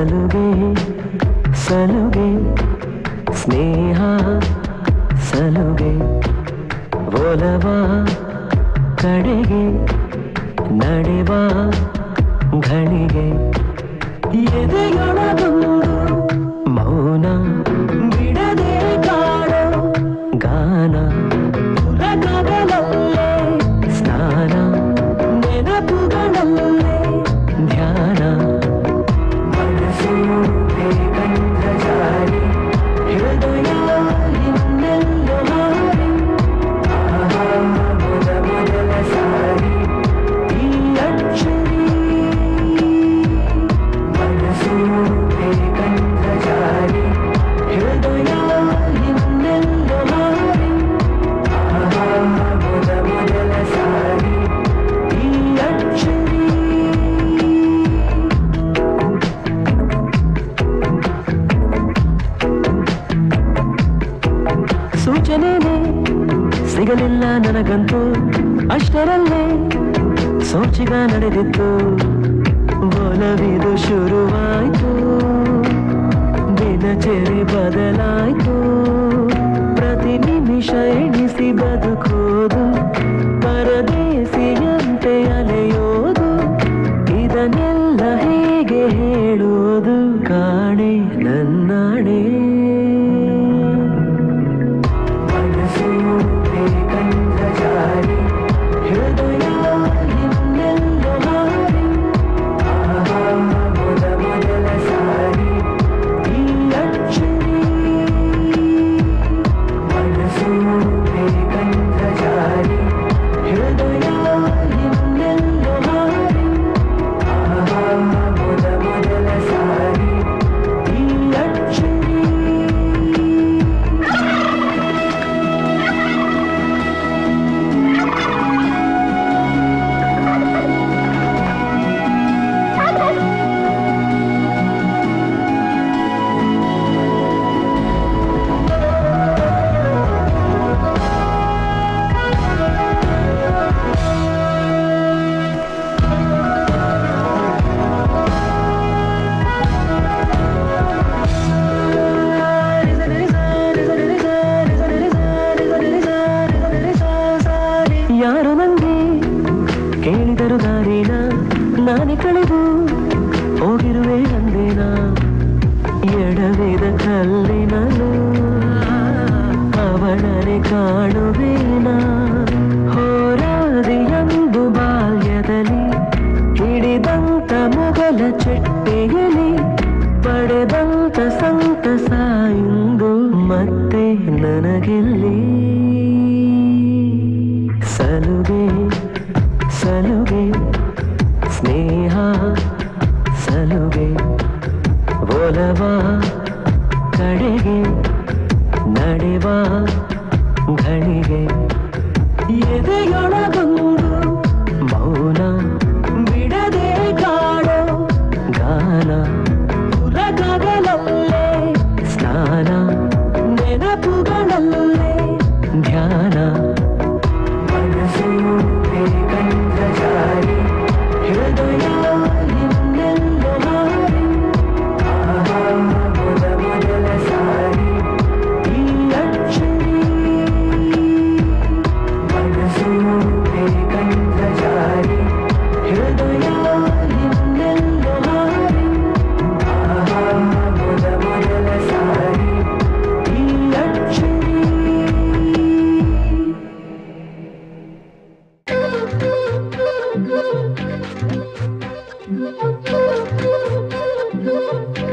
ಸಲುಗೆ ಸಲುಗೆ ಸ್ನೇಹ ಸಲುಗೆ ಒಲವ ಕಡೆಗೆ ನಡೆವ ಘಳಿಗೆ ಎದೆಯೊಳಗೊಂದು ಮೌನ ಬಿಡದೆ ಕಾಡೋ ಗಾನ ಹುಲಗಗಳಲ್ಲೇ ಸ್ನಾನ ನೆನಪುಗಳಲ್ಲೇ ಧ್ಯಾನ ಮನಸ್ಸು ಏಕಂತ ಜಾರಿ ಹೃದಯ ಇನ್ನೆಲ್ಲೋ ಹಾರಿ ಆಹಾ, ಮೊದ ಮೊದಲ ಸಾರಿ ಈ ಅಕ್ಷರಿ ಮನಸ್ಸು ಏಕಂತ ಜಾರಿ ಹೃದಯ ಇನ್ನೆಲ್ಲೋ ಹಾರಿ ಆಹಾ, ಮೊದ ಮೊದಲ ಸಾರಿ ಈ ಅಕ್ಷರಿ ಸೂಚನೆನೇ ಸಿಗಲಿಲ್ಲ ನನಗಂತೂ ಅಷ್ಟರಲ್ಲೇ ಸೋಚಿಗ ನಡೆದಿತ್ತು ಒಲವಿದು ಶುರುವಾಯ್ತು ದಿನಚರಿ ಬದಲಾಯ್ತು ಪ್ರತಿ ನಿಮಿಷ ಎಣಿಸಿ ಬದುಕೋದು ಪರದೇಸಿಯಂತೆ ಅಲೆಯೋದು ಇದನ್ನೆಲ್ಲ ಹೇಗೆ ಹೇಳೋದು ಕಾಣೆ ನನ್ನಾಣೆ ಮನಸ್ಸು ಏಕಂತ ಜಾರಿ ಹೃದಯ ಇನ್ನೆಲ್ಲೋ ಹಾರಿ ಆಹಾ, ಮೊದ ಮೊದಲ ಸಾರಿ ಈ ಅಕ್ಷರಿ ಮನಸ್ಸು ಏಕಂತ ಜಾರಿ ಹೃದಯ ಇನ್ನೆಲ್ಲೋ ಹಾರಿ ಆಹಾ, ಮೊದ ಮೊದಲ ಸಾರಿ ಈ ಅಕ್ಷರಿ ಯಾರು ನಂಗೆ ಕೇಳಿದರು ದಾರಿನ ನಾನೇ ಕಳೆದು ಹೋಗಿರುವೆ ಅಂದೇನ ಎಡವಿದ ಕಲ್ಲಿನಲು ಅವಳನೆ ಕಾಣುವೇನ ಹೋರಾದಿಯಂದು ಬಾಲ್ಯದಲ್ಲಿ ಹಿಡಿದಂತ ಮೊಗಲ ಚೆಟ್ಟೆಯಲ್ಲಿ ಪಡೆದಂತ ಸಂತಸ ಇಂದು ಮತ್ತೆ ನನಗೆಲ್ಲಿ ಸಲುಗೆ ಸಲುಗೆ ಸ್ನೇಹ ಸಲುಗೆ ಒಲವ ಕಡೆಗೆ ನಡೆವ ಘಳಿಗೆ ಎದೆಯೊಳಗೊಂದು ಮೌನ ಬಿಡದೆ ಕಾಡೋ ಗಾನ ಹುಲಗಗಳಲ್ಲೇ ಸ್ನಾನ ನೆನಪುಗಳಲ್ಲೇ ಧ್ಯಾನ ಮನಸ್ಸು ಏಕಂತ ಜಾರಿ ಹೃದಯ ಇನ್ನೆಲ್ಲೋ ಹಾರಿ ಆಹಾ, ಮೊದ ಮೊದಲ ಸಾರಿ ಈ ಅಕ್ಷರಿ ಮನಸ್ಸು ಏಕಂತ ಜಾರಿ ಹೃದಯ ಇನ್ನೆಲ್ಲೋ ಹಾರಿ ಆಹಾ, ಮೊದ ಮೊದಲ ಸಾರಿ ಈ ಅಕ್ಷರಿ Thank you.